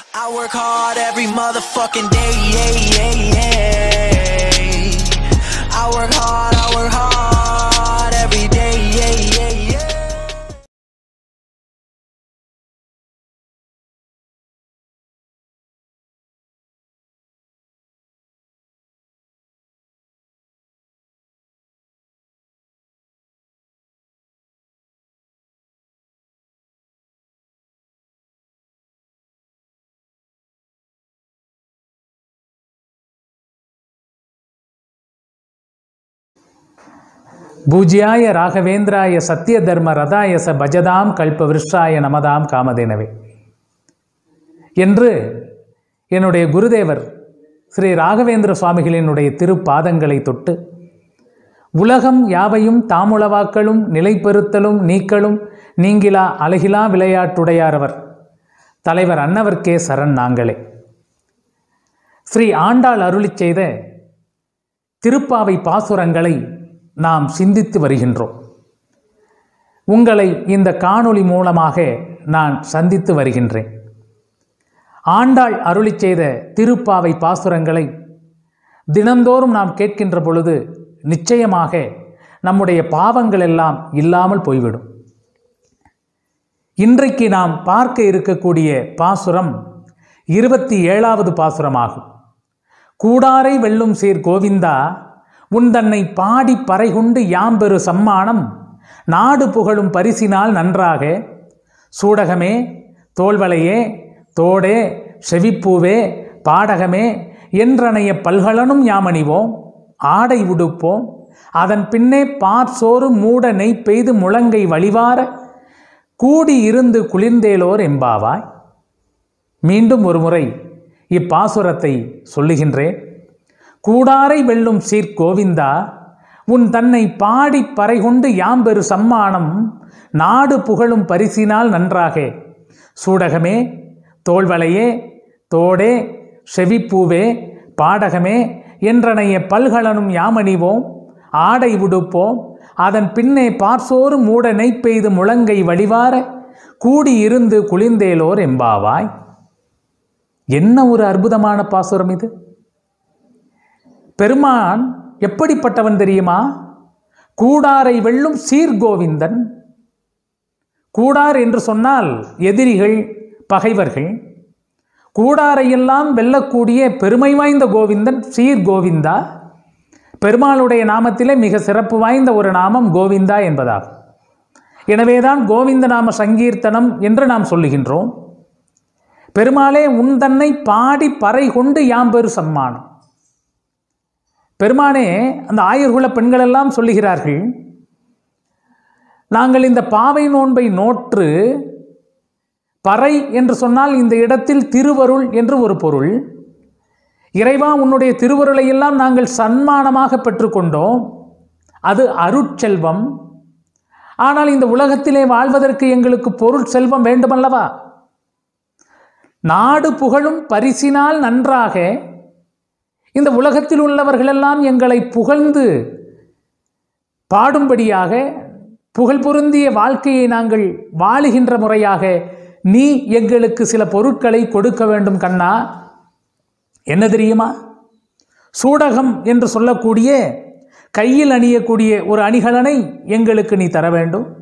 I work hard every motherfucking day, yeah, yeah, yeah. I work hard, I work hard every day, yeah, yeah, yeah. பூஜ்யாய ராகவேந்திராய சத்திய தர்ம ரதாய ச பஜதாம் கல்ப விருஷாய நமதாம் காமதேனவே என்று என்னுடைய குருதேவர் ஸ்ரீ ராகவேந்திர சுவாமிகளினுடைய திருப்பாதங்களை தொட்டு உலகம் யாவையும் தாமுளவாக்களும் நிலைப்பெறுத்தலும் நீக்களும் நீங்கிலா அழகிலா விளையாட்டுடையாரவர் தலைவர் அன்னவர்க்கே சரண் நாங்களே ஸ்ரீ ஆண்டாள் அருளிச் செய்த திருப்பாவை பாசுரங்களை நாம் சிந்தித்து வருகின்றோம் உங்களை இந்த காணொளி மூலமாக நான் சந்தித்து வருகின்றேன் ஆண்டாள் அருளிச் செய்த திருப்பாவை பாசுரங்களை தினந்தோறும் நாம் கேட்கின்ற பொழுது நிச்சயமாக நம்முடைய பாவங்கள் எல்லாம் இல்லாமல் போய்விடும் இன்றைக்கு நாம் பார்க்க இருக்கக்கூடிய பாசுரம் இருபத்தி ஏழாவது பாசுரமாகும் கூடாரை வெல்லும் சீர் கோவிந்தா உன் தன்னை பாடி பறைகுண்டு யாம்பெரு சம்மானம் நாடு புகழும் பரிசினால் நன்றாக சூடகமே தோல்வளையே தோடே செவிப்பூவே பாடகமே என்றனைய பல்கலனும் யாமணிவோம் ஆடை உடுப்போம் அதன் பின்னே பார் சோறு மூட நெய் பெய்து முழங்கை வழிவார கூடி இருந்து குளிர்ந்தேலோர் எம்பாவாய் மீண்டும் ஒரு முறை இப்பாசுரத்தை சொல்லுகின்றேன் கூடாரை வெல்லும் சீர் கோவிந்தா உன் தன்னை பாடி பறைகொண்டு யாம்பெரு சம்மானம் நாடு புகழும் பரிசினால் நன்றாக சூடகமே தோல்வளையே தோடே செவிப்பூவே பாடகமே என்றனைய பல்கலனும் யாமணிவோம் ஆடை உடுப்போம் அதன் பின்னே பார்சோறு மூட நெய்ப்பெய்து முழங்கை வழிவார கூடி இருந்து குளிர்ந்தேலோர் எம்பாவாய் என்ன ஒரு அற்புதமான பாசுரம் இது பெருமான் எப்படிப்பட்டவன் தெரியுமா கூடாரை வெல்லும் சீர்கோவிந்தன் கூடார் என்று சொன்னால் எதிரிகள் பகைவர்கள் கூடாரையெல்லாம் வெல்லக்கூடிய பெருமை வாய்ந்த கோவிந்தன் சீர் கோவிந்தா பெருமாளுடைய நாமத்திலே மிக சிறப்பு வாய்ந்த ஒரு நாமம் கோவிந்தா என்பதாகும் எனவேதான் கோவிந்த நாம சங்கீர்த்தனம் என்று நாம் சொல்லுகின்றோம் பெருமாளே உன் தன்னை பாடி பறை கொண்டு யாம்பெரு சம்மானம் பெருமானே அந்த ஆயுர்குல பெண்கள் எல்லாம் சொல்லுகிறார்கள் நாங்கள் இந்த பாவை நோன்பை நோற்று பறை என்று சொன்னால் இந்த இடத்தில் திருவருள் என்று ஒரு பொருள் இறைவா உன்னுடைய திருவருளை எல்லாம் நாங்கள் சன்மானமாக பெற்றுக்கொண்டோம் அது அருட்செல்வம் ஆனால் இந்த உலகத்திலே வாழ்வதற்கு எங்களுக்கு பொருள் செல்வம் வேண்டுமல்லவா நாடு புகழும் பரிசினால் நன்றாக இந்த உலகத்தில் உள்ளவர்களெல்லாம் எங்களை புகழ்ந்து பாடும்படியாக புகழ் பொருந்திய வாழ்க்கையை நாங்கள் வாழுகின்ற முறையாக நீ எங்களுக்கு சில பொருட்களை கொடுக்க வேண்டும் கண்ணா என்ன தெரியுமா சூடகம் என்று சொல்லக்கூடிய கையில் அணியக்கூடிய ஒரு அணிகலனை எங்களுக்கு நீ தர வேண்டும்